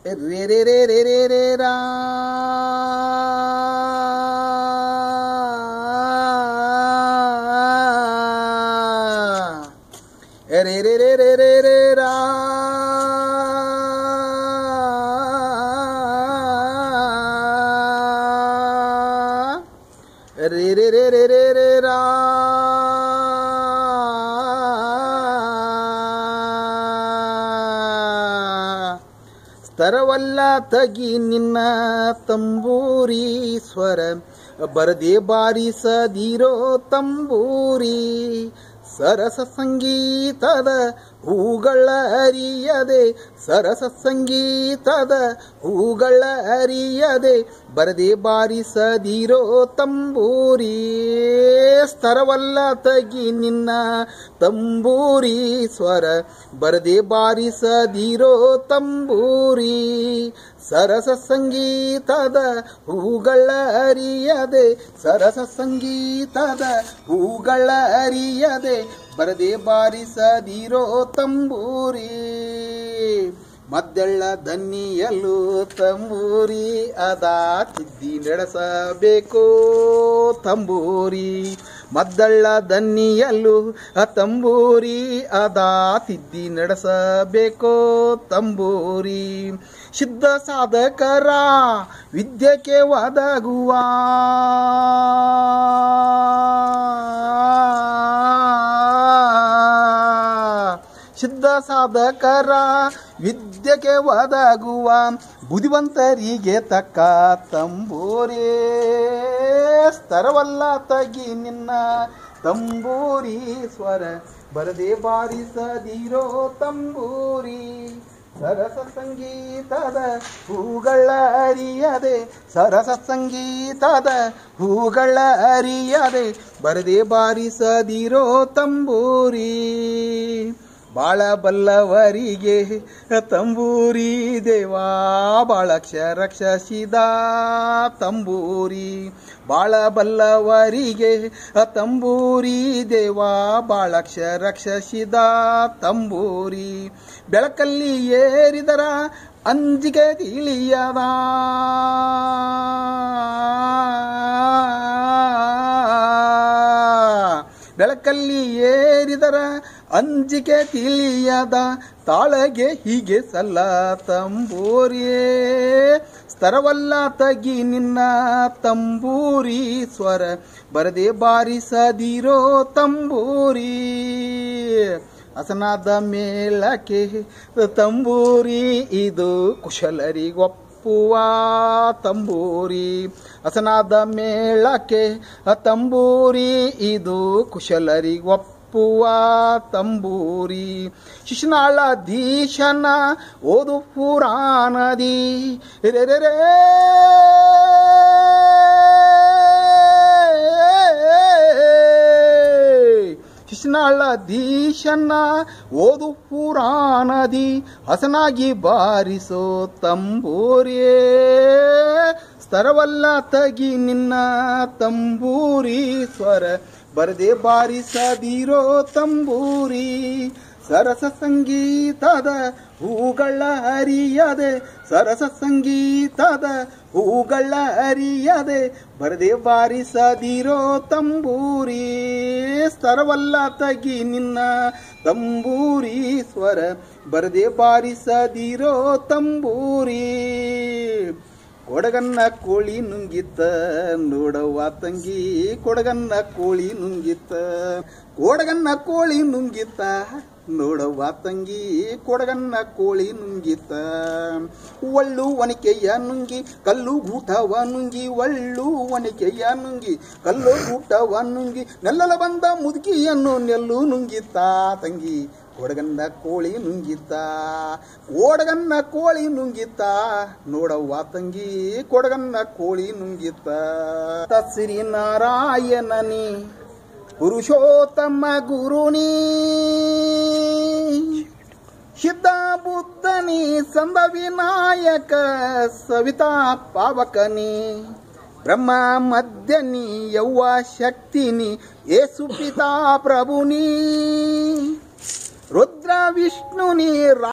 ರೇ ರೇ ರೇ ರೇ ರೇ ರೇ ರಾ ರೇ ರೇ ರೇ ರೇ ರೇ ರೇ ರಾ ರೇ ರೇ ರೇ ರೇ ರೇ ರೇ ರಾ ಸ್ತರವಲ್ಲ ತಗಿ ನಿನ್ನ ತಂಬೂರಿ ಸ್ವರ ಬರದೆ ಬಾರಿಸದಿರೋ ತಂಬೂರಿ ಸರಸ ಸಂಗೀತದ ಹೂಗಳ ಅರಿಯದೆ ಸರಸ ಸಂಗೀತದ ಹೂಗಳ ಅರಿಯದೆ ಬರದೆ ಬಾರಿಸದಿರೋ ತಂಬೂರಿ ಸ್ತರವಲ್ಲ ತಗಿ ನಿನ್ನ ತಂಬೂರಿ ಸ್ವರ ಬರದೆ ಬಾರಿಸದಿರೋ ತಂಬೂರಿ ಸರಸ ಸಂಗೀತದ ಹೂಗಳ ಅರಿಯದೆ ಸರಸ ಸಂಗೀತದ ಹೂಗಳ ಅರಿಯದೆ ಬರದೆ ಬಾರಿಸದಿರೋ ತಂಬೂರಿ ಮದ್ದೆಳ್ಳ ದನ್ನಿಯಲ್ಲೂ ತಂಬೂರಿ ಅದ ತಿದ್ದಿ ನಡೆಸಬೇಕು ತಂಬೂರಿ ಮದ್ದಳ್ಳ ದನ್ನಿಯಲ್ಲೂ ಆ ತಂಬೂರಿ ಅದ ತಿದ್ದಿ ನಡೆಸಬೇಕು ತಂಬೂರಿ ಸಿದ್ಧ ಸಾಧಕರ ವಿದ್ಯೆಗೆ ಒದಗುವ ಸಿದ್ಧ ಸಾಧಕರ ವಿದ್ಯೆಗೆ ಒದಗುವ ಬುದ್ಧಿವಂತರಿಗೆ ತಕ್ಕ ತಂಬೂರಿ ಸ್ತರವಲ್ಲ ತಗಿ ನಿನ್ನ ತಂಬೂರಿ ಸ್ವರ ಬರದೆ ಬಾರಿಸದಿರೋ ತಂಬೂರಿ ಸರಸ ಸಂಗೀತದ ಹೂಗಳ ಅರಿಯದೆ ಸರಸ ಸಂಗೀತದ ಹೂಗಳ ಅರಿಯದೆ ಬರದೆ ಬಾರಿಸದಿರೋ ತಂಬೂರಿ ಬಾಳ ಬಲ್ಲವರಿಗೆ ತಂಬೂರಿ ದೇವಾ ಬಾಳಕ್ಷ ರಕ್ಷಸಿದ ತಂಬೂರಿ ಬಾಳ ಬಲ್ಲವರಿಗೆ ತಂಬೂರಿ ದೇವಾ ಬಾಳಕ್ಷ ರಕ್ಷಸಿದ ತಂಬೂರಿ ಬೆಳಕಲ್ಲಿ ಏರಿದರ ಅಂಜಿಗೆ ತಿಳಿಯದ ಬೆಳಕಲ್ಲಿ ಏರಿದರ ಅಂಜಿಕೆ ತಿಳಿಯದ ತಾಳಗೆ ಹೀಗೆ ಸಲ್ಲ ತಂಬೂರಿಯೇ ಸ್ತರವಲ್ಲ ತಗಿ ನಿನ್ನ ತಂಬೂರಿ ಸ್ವರ ಬರದೆ ಬಾರಿಸದಿರೋ ತಂಬೂರಿ ಹಸನಾದ ಮೇಳಕ್ಕೆ ತಂಬೂರಿ ಇದು ಕುಶಲರಿಗೊಪ್ಪುವ ತಂಬೂರಿ ಹಸನಾದ ಮೇಳಕ್ಕೆ ತಂಬೂರಿ ಇದು ಕುಶಲರಿಗೊಪ್ಪುವ ತಂಬೂರಿ ಶಿಶುನಾಳಧೀಶನ ಓದು ಪುರಾಣದಿ ರೇ ರೇ ರೇ ಶಿಶುನಾಳಧೀಶನ ಓದು ಪುರಾಣದಿ ಹಸನಾಗಿ ಬಾರಿಸೋ ತಂಬೂರಿಯೇ ಸ್ತರವಲ್ಲ ತಗಿ ನಿನ್ನ ತಂಬೂರಿ ಸ್ವರ ಬರದೆ ಬಾರಿಸದಿರೋ ತಂಬೂರಿ ಸರಸ ಸಂಗೀತದ ಹೂಗಳ ಅರಿಯದೆ ಸರಸ ಸಂಗೀತದ ಹೂಗಳ ಅರಿಯದೆ ಬರದೆ ಬಾರಿಸದಿರೋ ತಂಬೂರಿ ಸ್ತರವಲ್ಲ ತಗಿ ನಿನ್ನ ತಂಬೂರಿ ಸ್ವರ ಬರದೆ ಬಾರಿಸದಿರೋ ತಂಬೂರಿ ಕೊಡಗನ್ನ ಕೋಳಿ ನುಂಗಿತ್ತ ನೋಡವ್ವ ತಂಗಿ ಕೊಡಗನ್ನ ಕೋಳಿ ನುಂಗಿತ್ತ ಕೊಡಗನ್ನ ಕೋಳಿ ನುಂಗಿತ್ತ ನೋಡವ್ವ ತಂಗಿ ಕೊಡಗನ್ನ ಕೋಳಿ ನುಂಗಿತ್ತ ಒಳ್ಳು ಒಣಕೆಯ ನುಂಗಿ ಕಲ್ಲು ಗೂಟವ ನುಂಗಿ ಒಳ್ಳು ಒಣಕೆಯ ನುಂಗಿ ಕಲ್ಲು ಗೂಟವ ನುಂಗಿ ನೆಲ್ಲಲ ಬಂದ ಮುದುಕಿಯನ್ನು ನೆಲ್ಲು ನುಂಗಿತ್ತ ತಂಗಿ ಕೊಡಗನ್ನ ಕೋಳಿ ನುಂಗಿತ್ತ ಕೋಡಗನ್ನ ಕೋಳಿ ನುಂಗಿತ್ತ ನೋಡವ್ವ ತಂಗಿ ಕೊಡಗನ್ನ ಕೋಳಿ ನುಂಗಿತ್ತ ತಸಿರಿ ನಾರಾಯಣನಿ ಪುರುಷೋತ್ತಮ ಗುರುನಿ ಸಿದ್ಧ ಬುದ್ಧನಿ ಸಂದ ವಿನಾಯಕ ಸವಿತಾ ಪಾವಕನಿ ಬ್ರಹ್ಮ ಮಧ್ಯನಿ ಯೌವ ಶಕ್ತಿನಿ ಏಸು ಪಿತಾ ಪ್ರಭುನಿ ರುದ್ರ ವಿಷ್ಣುನಿ